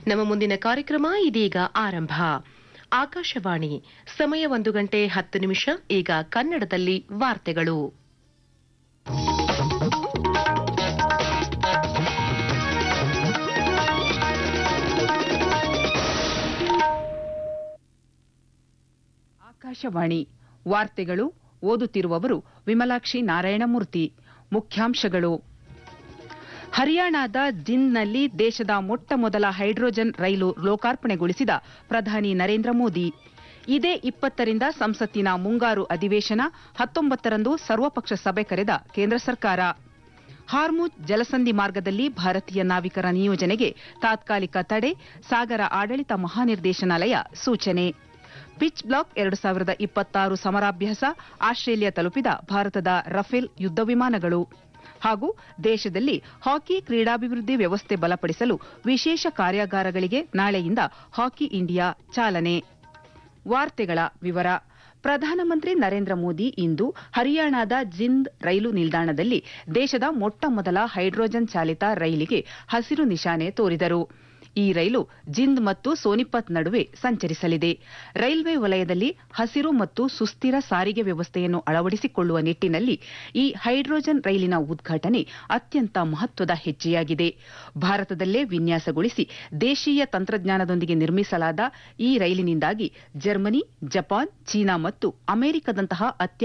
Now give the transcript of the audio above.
ನಮ್ಮ ಮುಂದಿನ ಕಾರ್ಯಕ್ರಮ ಇದೀಗ ಆರಂಭ ಆಕಾಶವಾಣಿ ಸಮಯ ಒಂದು ಗಂಟೆ ಹತ್ತು ನಿಮಿಷ ಈಗ ಕನ್ನಡದಲ್ಲಿ ವಾರ್ತೆಗಳು ಆಕಾಶವಾಣಿ ವಾರ್ತೆಗಳು ಓದುತ್ತಿರುವವರು ವಿಮಲಾಕ್ಷಿ ನಾರಾಯಣಮೂರ್ತಿ ಮುಖ್ಯಾಂಶಗಳು ಹರಿಯಾಣದ ಜಿಂದ್ನಲ್ಲಿ ದೇಶದ ಮೊಟ್ಟ ಮೊದಲ ಹೈಡ್ರೋಜನ್ ರೈಲು ಲೋಕಾರ್ಪಣೆಗೊಳಿಸಿದ ಪ್ರಧಾನಿ ನರೇಂದ್ರ ಮೋದಿ ಇದೇ ಇಪ್ಪತ್ತರಿಂದ ಸಂಸತ್ತಿನ ಮುಂಗಾರು ಅಧಿವೇಶನ ಹತ್ತೊಂಬತ್ತರಂದು ಸರ್ವಪಕ್ಷ ಸಭೆ ಕರೆದ ಕೇಂದ್ರ ಸರ್ಕಾರ ಹಾರ್ಮುಜ್ ಜಲಸಂಧಿ ಮಾರ್ಗದಲ್ಲಿ ಭಾರತೀಯ ನಾವಿಕರ ನಿಯೋಜನೆಗೆ ತಾತ್ಕಾಲಿಕ ತಡೆ ಸಾಗರ ಆಡಳಿತ ಮಹಾನಿರ್ದೇಶನಾಲಯ ಸೂಚನೆ ಪಿಚ್ ಬ್ಲಾಕ್ ಎರಡು ಸಾವಿರದ ಇಪ್ಪತ್ತಾರು ಸಮರಾಭ್ಯಾಸ ಆಸ್ಟ್ರೇಲಿಯಾ ತಲುಪಿದ ಭಾರತದ ರಫೇಲ್ ಯುದ್ಧ ವಿಮಾನಗಳು ಹಾಗೂ ದೇಶದಲ್ಲಿ ಹಾಕಿ ಕ್ರೀಡಾಭಿವೃದ್ಧಿ ವ್ಯವಸ್ಥೆ ಬಲಪಡಿಸಲು ವಿಶೇಷ ಕಾರ್ಯಾಗಾರಗಳಿಗೆ ನಾಳೆಯಿಂದ ಹಾಕಿ ಇಂಡಿಯಾ ಚಾಲನೆ ವಾರ್ತೆಗಳ ವಿವರ ಪ್ರಧಾನಮಂತ್ರಿ ನರೇಂದ್ರ ಮೋದಿ ಇಂದು ಹರಿಯಾಣದ ಜಿಂದ್ ರೈಲು ನಿಲ್ದಾಣದಲ್ಲಿ ದೇಶದ ಮೊಟ್ಟ ಮೊದಲ ಹೈಡ್ರೋಜನ್ ಚಾಲಿತ ರೈಲಿಗೆ ಹಸಿರು ನಿಶಾನೆ ತೋರಿದರು ಈ ರೈಲು ಜಿಂದ್ ಮತ್ತು ಸೋನಿಪತ್ ನಡುವೆ ಸಂಚರಿಸಲಿದೆ ರೈಲ್ವೆ ವಲಯದಲ್ಲಿ ಹಸಿರು ಮತ್ತು ಸುಸ್ಥಿರ ಸಾರಿಗೆ ವ್ಯವಸ್ಥೆಯನ್ನು ಅಳವಡಿಸಿಕೊಳ್ಳುವ ನಿಟ್ಟಿನಲ್ಲಿ ಈ ಹೈಡ್ರೋಜನ್ ರೈಲಿನ ಉದ್ಘಾಟನೆ ಅತ್ಯಂತ ಮಹತ್ವದ ಹೆಜ್ಜೆಯಾಗಿದೆ ಭಾರತದಲ್ಲೇ ವಿನ್ಯಾಸಗೊಳಿಸಿ ದೇಶೀಯ ತಂತ್ರಜ್ಞಾನದೊಂದಿಗೆ ನಿರ್ಮಿಸಲಾದ ಈ ರೈಲಿನಿಂದಾಗಿ ಜರ್ಮನಿ ಜಪಾನ್ ಚೀನಾ ಮತ್ತು ಅಮೆರಿಕದಂತಹ ಅತ್ಯ